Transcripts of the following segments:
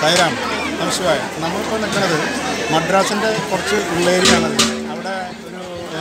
സൈറാം നമസ്കാരം നമ്മളിപ്പോൾ നിൽക്കുന്നത് മദ്രാസിൻ്റെ കുറച്ച് ഉള്ളേരിയാണത് അവിടെ ഒരു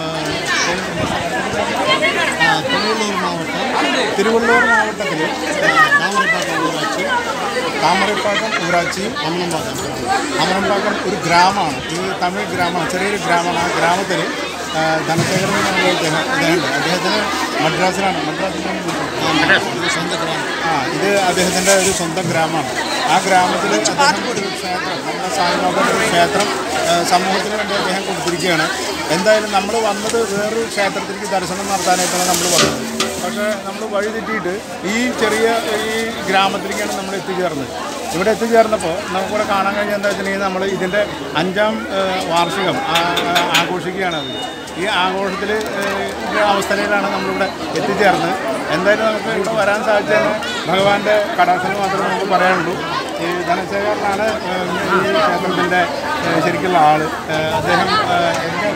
ആ, തിരുവള്ളൂർ മാവട്ടം തിരുവള്ളൂർ മാവട്ടത്തിൽ താമരപ്പാക്കം ഊരാച്ചി താമരപ്പാക്കം ഊരാച്ചിയും അമലമ്പാക്കം അമലമ്പാക്കം ഒരു ഗ്രാമമാണ് ഇത് തമിഴ് ഗ്രാമമാണ് ചെറിയൊരു ഗ്രാമമാണ് ആ ഗ്രമത്തിൽ ധനശേഖരൻ എന്നുള്ള അദ്ദേഹം അദ്ദേഹമുണ്ട് അദ്ദേഹത്തിന് മദ്രാസിലാണ് മദ്രാസിലാണ് ഇത് സ്വന്തം ഗ്രാമം ആ ഇത് അദ്ദേഹത്തിൻ്റെ ഒരു സ്വന്തം ഗ്രാമമാണ് ആ ഗ്രാമത്തിൽ അദ്ദേഹം ഒരു ക്ഷേത്രം നമ്മുടെ സായിബാബയുടെ ഒരു ക്ഷേത്രം ആ, സമൂഹത്തിന് വേണ്ടി അദ്ദേഹം കൊടുത്തിരിക്കുകയാണ് എന്തായാലും നമ്മൾ വന്നത് വേറൊരു ക്ഷേത്രത്തിലേക്ക് ദർശനം നടത്താനായിട്ടാണ് നമ്മൾ വന്നത് പക്ഷേ നമ്മൾ വഴി തെറ്റിയിട്ട് ഈ ചെറിയ ഈ ഗ്രാമത്തിലേക്കാണ് നമ്മൾ എത്തിച്ചേർന്നത് ഇവിടെ എത്തിച്ചേർന്നപ്പോൾ നമുക്കിവിടെ കാണാൻ കഴിഞ്ഞ എന്താ വെച്ചിട്ടുണ്ടെങ്കിൽ നമ്മൾ ഇതിൻ്റെ അഞ്ചാം ആ, വാർഷികം ആ, ആ, ആഘോഷിക്കുകയാണ് ഈ ആഘോഷത്തിൽ അവസ്ഥയിലാണ് നമ്മളിവിടെ എത്തിച്ചേർന്നത് എന്തായാലും നമുക്ക് ഇവിടെ വരാൻ സാധിച്ചതിന് ഭഗവാന്റെ കടാക്ഷങ്ങൾ മാത്രമേ നമുക്ക് പറയാനുള്ളൂ ഈ ധനശേഖരനാണ് ഏഹ്, ഈ ക്ഷേത്രത്തിൻ്റെ ഏഹ്, ശരിക്കുള്ള ആള് ഏഹ്, അദ്ദേഹം ഏഹ്, എൻ്റെ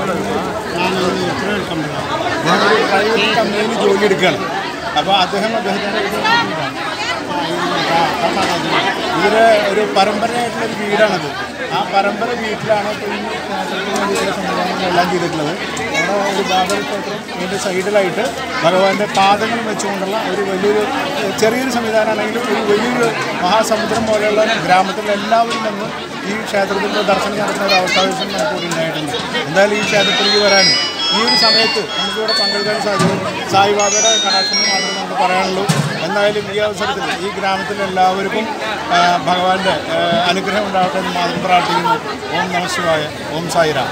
അദ്ദേഹം ഒരു പ്രൈവറ്റ് കമ്പനിയിൽ ജോലി എടുക്കുകയാണ് അപ്പോൾ അദ്ദേഹം അദ്ദേഹത്തിൻ്റെ ഇതില് ഒരു പരമ്പരയായിട്ടുള്ള ഒരു വീടാണത് ആ പരമ്പര വീട്ടിലാണ് ഇപ്പോൾ ഈ ക്ഷേത്രത്തിന് വേണ്ടിയിട്ടുള്ള സംവിധാനങ്ങളെല്ലാം ചെയ്തിട്ടുള്ളത് അവിടെ ഒരു ബാബർ ക്ഷേത്രം ഇതിൻ്റെ സൈഡിലായിട്ട് ഭഗവാന്റെ പാദങ്ങൾ വെച്ചുകൊണ്ടുള്ള ഒരു വലിയൊരു ഏഹ്, ചെറിയൊരു സംവിധാനമാണെങ്കിലും ഒരു വലിയൊരു മഹാസമുദ്രം പോലെയുള്ള ഗ്രാമത്തിൽ എല്ലാവരും വന്ന് ഈ ക്ഷേത്രത്തിൻ്റെ ദർശനം നടത്തുന്ന ഒരു അവസ്ഥാവിശേഷം നമുക്കിവിടെ ഉണ്ടായിട്ടുണ്ട് എന്തായാലും ഈ ക്ഷേത്രത്തിലേക്ക് വരാനും ഈ ഒരു സമയത്ത് നമുക്കിവിടെ പങ്കെടുക്കാൻ സാധിക്കും സായിബാബയുടെ കടാക്ഷണം മാത്രമേ നമുക്ക് പറയാനുള്ളൂ എന്തായാലും ഈ അവസരത്തിൽ ഈ ഗ്രാമത്തിലെ എല്ലാവർക്കും ആ, ഭഗവാന്റെ ആ, അനുഗ്രഹം ഉണ്ടാവട്ടെ എന്ന് മാത്രം പ്രാർത്ഥിക്കുന്നു ഓം നമ ശിവായ ഓം സായിരാം